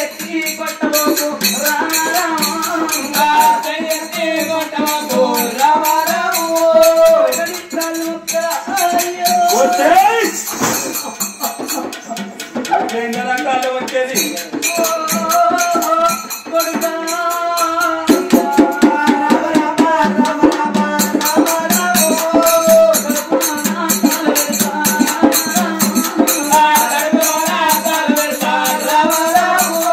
చెయ్యెత్తి కొట్టబోకు రామ రామ చెయ్యెత్తి కొట్టవద్దు రామ రాము అయ్యో రకాలు వచ్చేది కొడుకా ఆ కడుపులోన కాలు పెడతా రామ రాము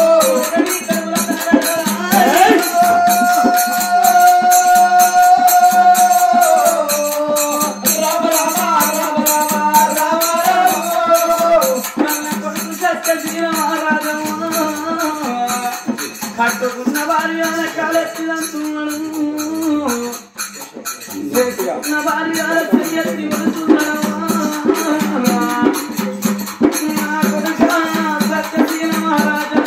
రామ రామ రామ రామ రామ రాము కట్టుకున్న భార్య కాలెత్తిదంటున్నాడు కట్టుకున్న భార్య చెయ్యెత్తి వడుతున్నాడు నా కొడుకా సత్యశీల మహారాజా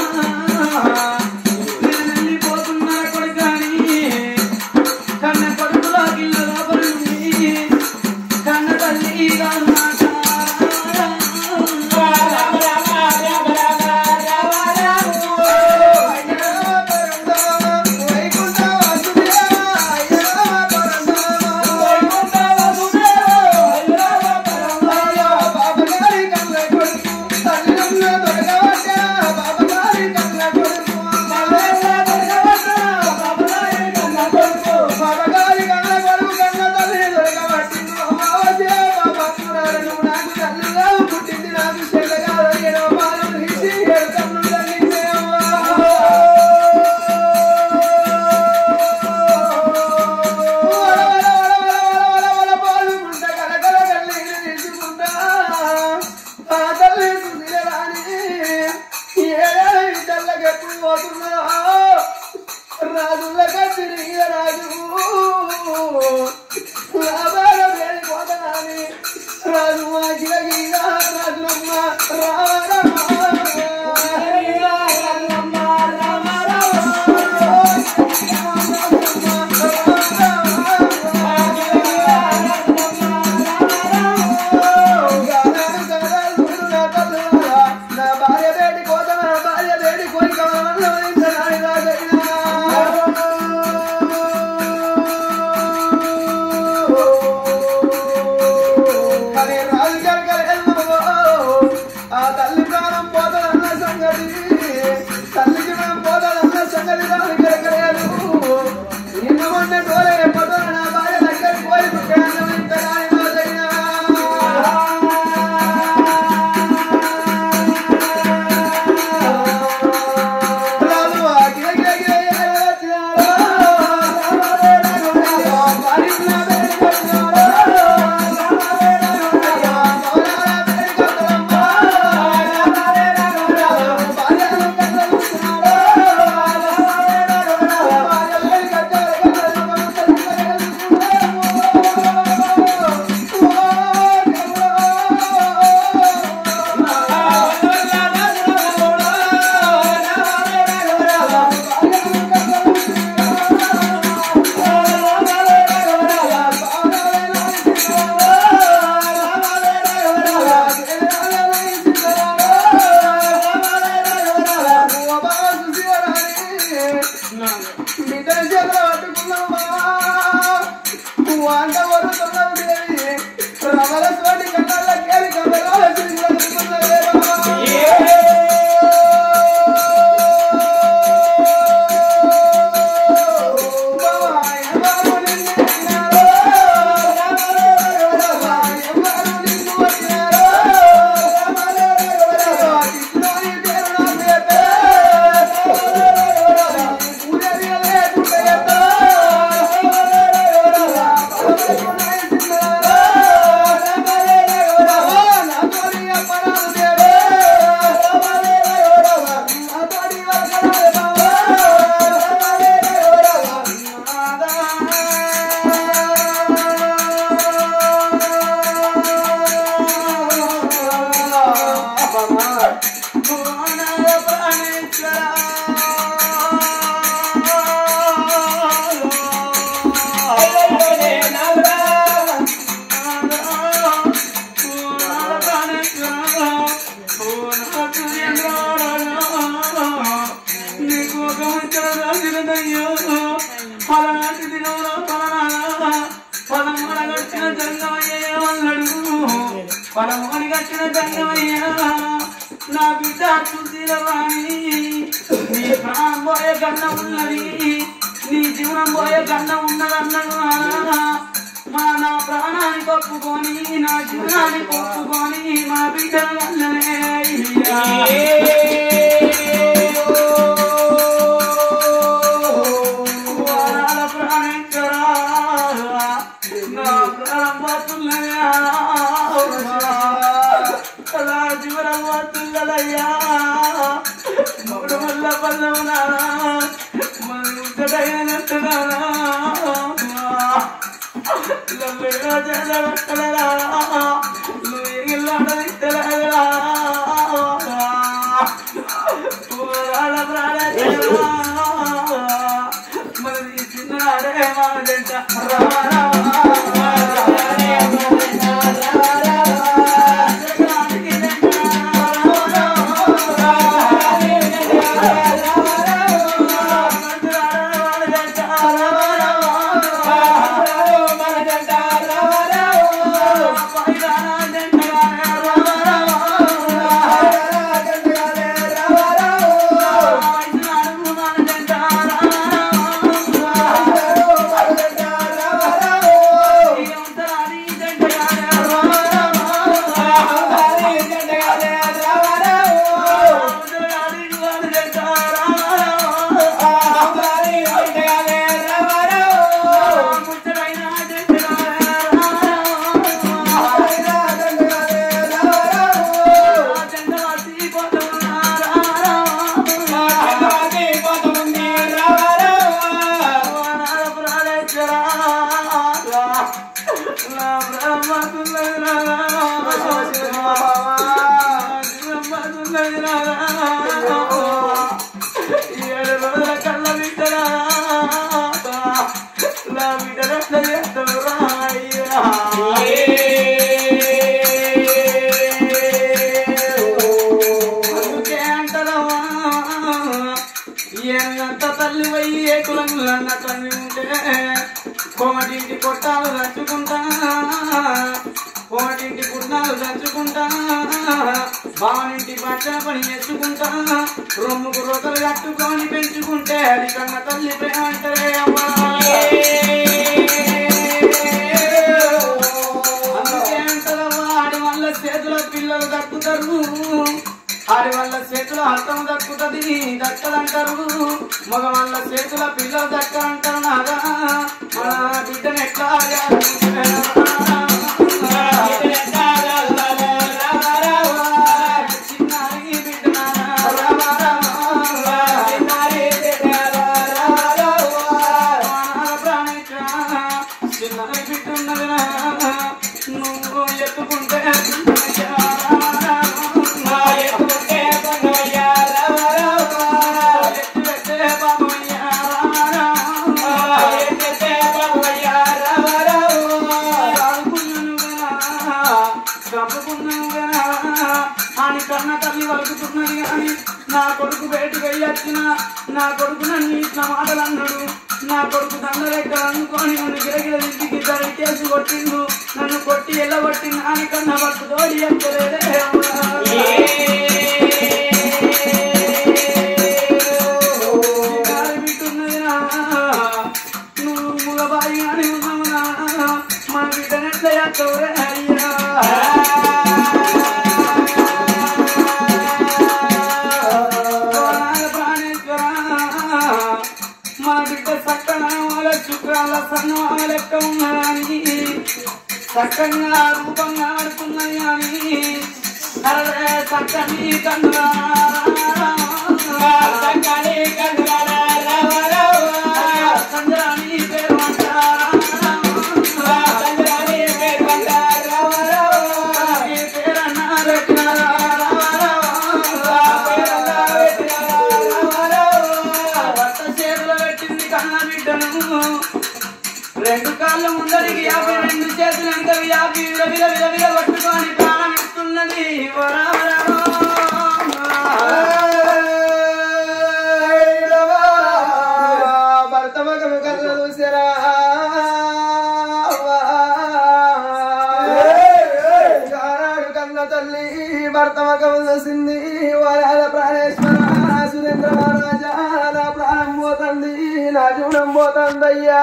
నేను వెళ్ళిపోతున్నా కొడుకాని కన్న కొడుకులో గిల్ల లోపల ఉంది కన్న తల్లి కాదు మాట రామ రామ రామ రామ రామ రాము వైకుంఠ వసుదేవ రామ పరమ రాజులగా తిరిగి రాజు లాభాల వెళ్ళిపోతానని రాజు మా గిరగిర రాజులమ్మ నా భార్య బేటి కోత నా భార్య బేటి కోరిక కానీ రాజు గారి ఆ తల్లి పలనాటి దినంలో పలనాడా పదమూడ కట్టిన జంగమయ్య అన్నాడు పదమూడి కట్టిన జంగమయ్య నా బిడ్డ చూసిరవాణి నీ ప్రాణం పోయే గన్న ఉన్నది నీ జీవనం పోయే గన్న ఉన్నది అన్నాడు నాన్న. మా నా ప్రాణానికి ఒప్పుకొని నా జీవనానికి ఒప్పుకొని మా బిడ్డను వల్లనే వరాల ప్రాణేశ్వరా నా ప్రాణం పోతున్నయ్యా అలా జీవనం పోతున్నదయ్యా మూడు వల్ల పల్లవునా మన ముద్దడైనట్టున్నానా ఏడు రోజుల కళ్ళ బిడ్డరా నా బిడ్డ చేస్తావురా అయ్యా అందుకే అంటారమ్మా, ఏనంత తల్లి పోయి ఏ కులంలన్న తల్లి ఉంటే కోమటింటి కొట్టాలు దంచుకుంటా కోమటింటి కుట్నాలు దంచుకుంటా బావనింటి పచ్చ పని చేసుకుంటా రొమ్ముకు రొకలు కట్టుకొని పెంచుకుంటే అది కన్న తల్లి ప్రేమ అంటారే అమ్మా అందుకే అంటారమ్మా, ఆడి వల్ల చేతుల పిల్లలు దక్కుతారు ఆడి వల్ల చేతుల హస్తం దక్కుతుంది దక్కదంటారు మగ వల్ల చేతుల పిల్లలు దక్కరంటారు నాగా మన బిడ్డను ఎట్లా చిన్నారి బిడ్డ రామ చిన్నది బిడ్డున్నది నువ్వు ఎత్తుకుంటే ఎత్తులెత్తే బాబయ్యా అని కన్న తల్లి వలుకుతున్నది కానీ నా కొడుకు బయటకు వెళ్ళొచ్చిన నా కొడుకు నన్ను ఇట్లా మాటలు అన్నాడు నా కొడుకు దండలెక్క అనుకొని నన్ను గిరగిర ఇంటికి ఇద్దరు కేసు కొట్టిండు నన్ను కొట్టి ఎల్లగొట్టి నాని కన్నా పట్టు తోడి ఎక్కలేదే చిన్నారి బిడ్డున్నది నా. నువ్వు మగబాయి అని ఉన్నావు నా. మా బిడ్డనెట్ల ఎక్కవురే అయ్యా నాగ ప్రాణేశ్వర మా బిడ్డ సక్కన శుక్రాల సన్న లెక్క ఉన్నదని చక్కగా రూపంగా ఆడుతున్నది అని అరే చక్కని కన్నురా చంద్రాని పేరు అంటారా ఏ పేరన్నా పెట్టినారా భర్త చేతులు పెట్టింది కన్న బిడ్డను రెండు కాళ్ళ ముందరికి యాభై రెండు చేతులు వెనుక యాభై విల విల విల విల పట్టుకొని ప్రాణం ఇస్తున్నది వరా వరా భర్త మగ ముఖంలో భర్త మకం చూసింది వరాల ప్రాణేశ్వర సురేంద్ర మహారాజా నా ప్రాణం పోతుంది నా జీవనం పోతుందయ్యా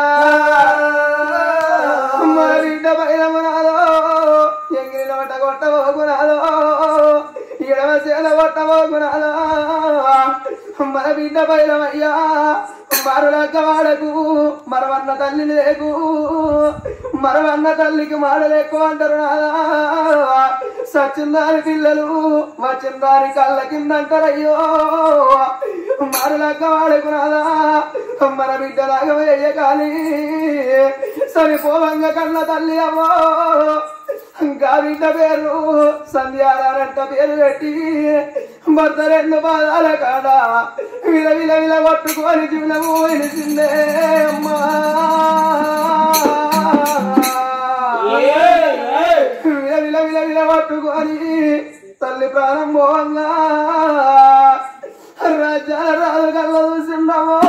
మన బిడ్డ పైన మనాలో ఎంగిలి నోట కొట్టబోకునాలో ఎడమ సేన కొట్టబోకునాలో మన బిడ్డ పైనమయ్యా మరులక్క వాడకు మరవన్న తల్లి లేకు మరవన్న తల్లికి మాడలేకు అంటారు నాదా సచ్చిందాని పిల్లలు వచ్చిందాని కళ్ళ కింద అంటారయ్యో మరలక్క వాడకు నాదా మన బిడ్డలాగా వేయ కానీ సరిపోవంగ కన్న తల్లి అమ్మో ఇంకా బిడ్డ పేరు సంధ్యారారంట పేరు పెట్టి భర్త రెండు పాదాల కాడ విల విల విల పట్టుకొని జీవనము వెలిసిందే అమ్మా విల విల విల విల పట్టుకొని తల్లి ప్రాణం పోవంగా రాజ్యాల రాజు కళ్ళ చూసిండమో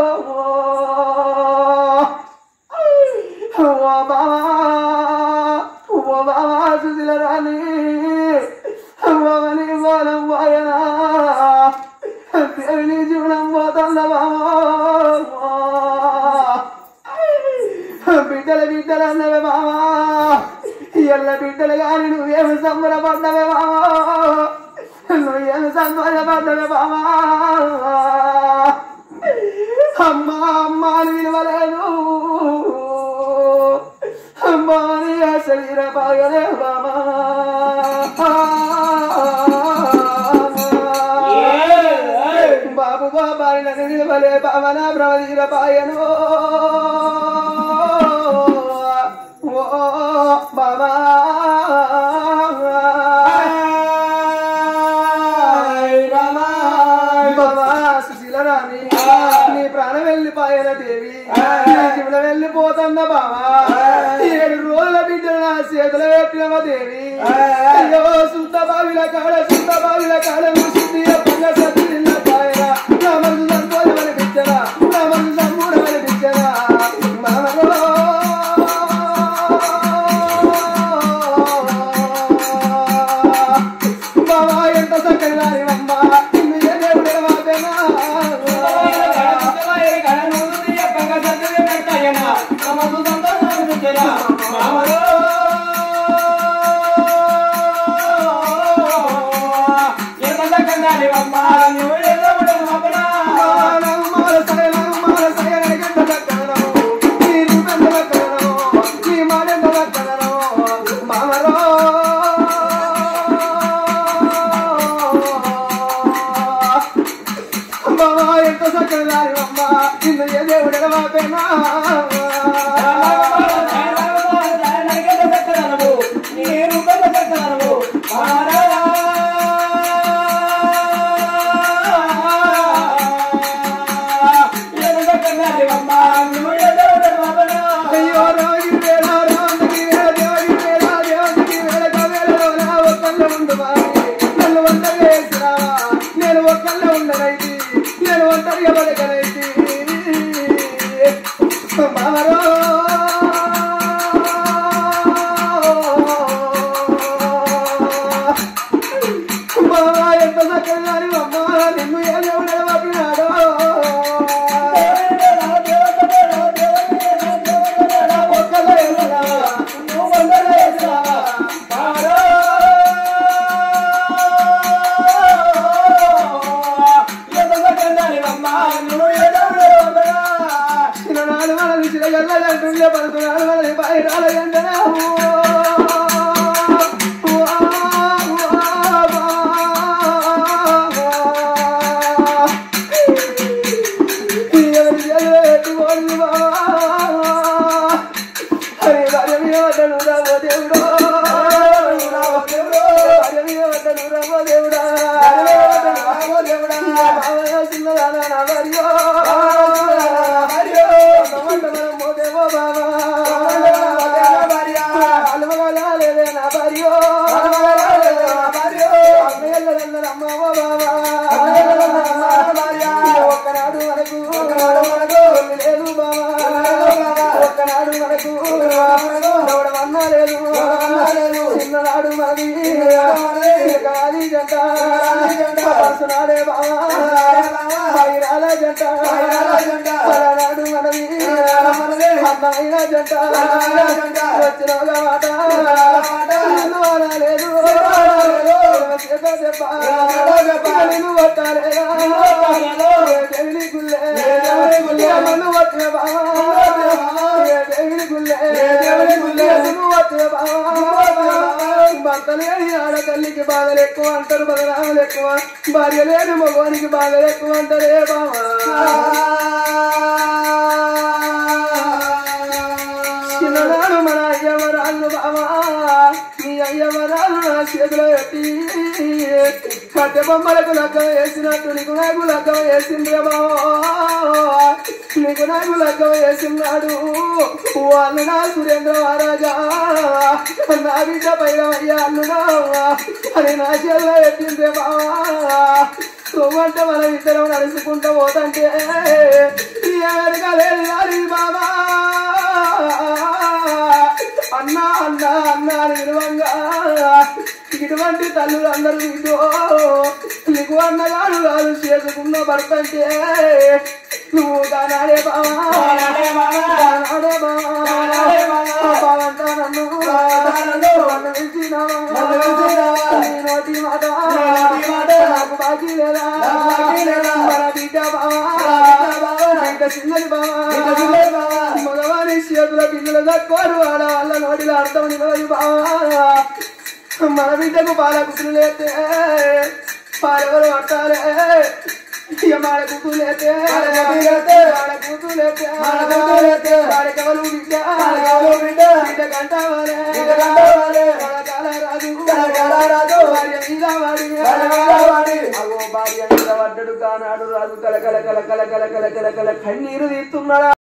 ఓ బావా ఓ బావా సుశీల రాణి బావని బాలం వాయనా దేవిని జీవనం పోతుంద బావా బిడ్డల బిడ్డలు అన్నవే బావా ఎల్ల బిడ్డలు కానీ నువ్వేమి సంబరపడ్డవే బావా నువ్వేమి సంబరపడ్డవే బావా అమ్మా అమ్మా అని విలువలేదు అమ్మా అని ఆ శరీర బాగలే బామా బాబు బాబాని నన్ను విలువలే బామన బ్రహ్మదీర పాయను ఓ బాబా బాబా సుశీల రాణి నీ ప్రాణం వెళ్ళిపోయిన దేవి నీ జీవన వెళ్ళిపోతున్న బావా ఏడు రోజుల బిడ్డలు నా చేతులు పెట్టినవ దేవి అయ్యో సుంత బావిల కాడ సుంత బావిల కాడ ముసింది పంగ సత్తిల్ల పాయన నా మనసు సంతోషమని పిచ్చరా నా మనసు సంపూర్ణమని పిచ్చరా బావా ఎంత చక్కని వారివమ్మ నిన్ను ఏ దేవుడు వాపేనా అయ్యో రాగి వేళ రాగి వేళ దేవగి వేళ దేవగి వేళ కవేళలో నా ఒక్కళ్ళే ఉండు మారి నన్ను ఒంటరి వేసినావా నేను ఒక్కళ్ళే ఉండనైతి నేను ఒంటరిగా బతకనైతి మామరో బాబా ఎంత చక్కగా అమ్మా నిన్ను ఏ దేవుడు ఎడబాపినాడో ఒక్కళ్ళే ఉన్నావా నువ్వు ఒంటరి వేసినావా చిన్ననాడు మనది చిరగల్లదంటుండే పడుతున్నాడు మనది బయటాల ఎండనే ఎవరి చేతిలో పెట్టుకోండి హరి భార్య మీద పడ్డను రామో దేవుడు భార్య మీద పడ్డను రామో దేవుడా రామో దేవుడా మామయ్య చిన్నదానా నా భార్యో భార్యో నమ్మంట మనం మోదేవో బాబా అలమగలాలేదే నా భార్యో అమ్మయ్యల్లరందరూ అమ్మవో బాబా ఒక్కనాడు మనకు ఒళ్ళు లేదు బాబా ఒక్కనాడు మనకు దౌడమన్నా లేదు చిన్ననాడు మనది గాలి జంట పరసునాడే బావా వైరాల జంట పరనాడు మనది అందమైన జంట వచ్చిన మాట లేదు చేత దెబ్బ నిన్ను కొట్టాలేదా దేవుని గుల్లే నన్ను వచ్చిన బావా దేవుని గుల్లే దేవుని గుల్లే నువ్వు వచ్చిన బావా భర్త లేని ఆడతల్లికి బాధలు ఎక్కువ అంటారు బదనామలు ఎక్కువ భార్య లేని మగవానికి బాధలు ఎక్కువ అంటారే బావా చిన్ననాడు మన అయ్యవరాళ్ళు బావా మీ అయ్యవరాలు నా చేతిలో పెట్టి కట్టె బొమ్మలకు లగ్గం వేసినట్టు నీకు నాకు లగ్గం వేసిందే బావా నీకు నాకు లగ్గం వేసినాడు వాళ్ళు నా సురేంద్ర మహారాజా నా బిడ్డ పైన అయ్యా అల్లుడా అని నా చేతిలో పెట్టిందే బావా సోమంటే మనం ఇద్దరం నడుచుకుంటూ పోతంటే వెనకాలి బాబా అన్నా అన్నా అన్నా అని విలువంగా ఇటువంటి తల్లులు అందరూ ఇదో నీకు అన్నగాడు కాదు చేసుకున్న భర్త అంటే నువ్వు దానాడే బావా దానాడే బావా బావంతా నన్ను నన్ను పిలిచినావా? నీ నోటి మాట నాకు బాకీ లేదా మన బిడ్డ బావా బిడ్డ చిన్నది బావా మగవారి చేతుల పిల్లలు తక్కువరు ఆడవాళ్ళ నోటిలో అర్థం నిలవదు బావా మన బిడ్డకు పాల కుతులు లేతే పాలెవరు పట్టాలే ఇక మాడ కూతురు లేతే మాడ కూతురు లేతే వాడికెవరు బిడ్డ బిడ్డ కంటావాలే రాదు భార్య మీద వాడి అగో భార్య మీద పడ్డడు కానాడు రాదు కల కల కల కల కల కల కల కల కన్నీరు తీస్తున్నాడా